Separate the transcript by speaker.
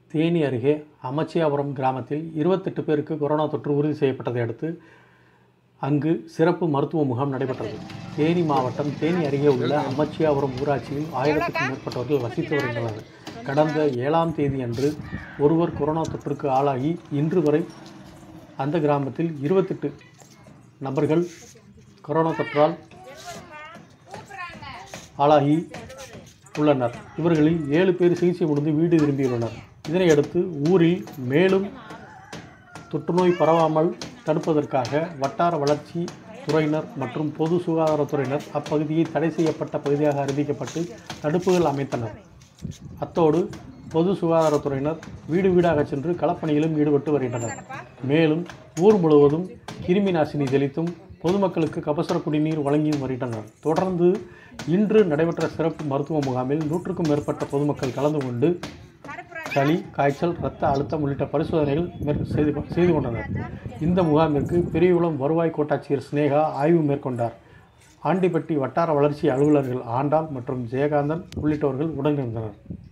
Speaker 1: தேனி அருகே அமச்சியாபுரம் கிராமத்தில் இருபத்தெட்டு பேருக்கு கொரோனா தொற்று உறுதி செய்யப்பட்டதை அடுத்து அங்கு சிறப்பு மருத்துவ முகாம் நடைபெற்றது தேனி மாவட்டம் தேனி அருகே உள்ள அமச்சியாபுரம் ஊராட்சியில் ஆயிரத்துக்கும் மேற்பட்டவர்கள் வசித்து வருகின்றனர் கடந்த ஏழாம் தேதி அன்று ஒருவர் கொரோனா தொற்றுக்கு ஆளாகி இன்று வரை அந்த கிராமத்தில் இருபத்தெட்டு நபர்கள் கொரோனா தொற்றால் ஆளாகி உள்ளனர் இவர்களில் ஏழு பேர் சிகிச்சை முடிந்து வீடு திரும்பியுள்ளனர் இதனையடுத்து ஊரில் மேலும் தொற்றுநோய் பரவாமல் தடுப்பதற்காக வட்டார வளர்ச்சி துறையினர் மற்றும் பொது சுகாதாரத்துறையினர் அப்பகுதியை தடை செய்யப்பட்ட பகுதியாக அறிவிக்கப்பட்டு தடுப்புகள் அமைத்தனர் அத்தோடு பொது சுகாதாரத்துறையினர் வீடு வீடாக சென்று களப்பணியிலும் ஈடுபட்டு வருகின்றனர் மேலும் ஊர் முழுவதும் கிருமி நாசினி தெளித்தும் பொதுமக்களுக்கு கபசுர குடிநீர் வழங்கியும் வருகின்றனர் தொடர்ந்து இன்று நடைபெற்ற சிறப்பு மருத்துவ முகாமில் நூற்றுக்கும் மேற்பட்ட பொதுமக்கள் கலந்து கொண்டு சளி காய்ச்சல் இரத்த அழுத்தம் உள்ளிட்ட பரிசோதனைகள் மேற் செய்து செய்து கொண்டனர் இந்த முகாமிற்கு பெரியகுளம் வருவாய் கோட்டாட்சியர் சினேகா ஆய்வு மேற்கொண்டார் ஆண்டிப்பட்டி வட்டார வளர்ச்சி அலுவலர்கள் ஆண்டாள் மற்றும் ஜெயகாந்தன் உள்ளிட்டவர்கள் உடனிருந்தனர்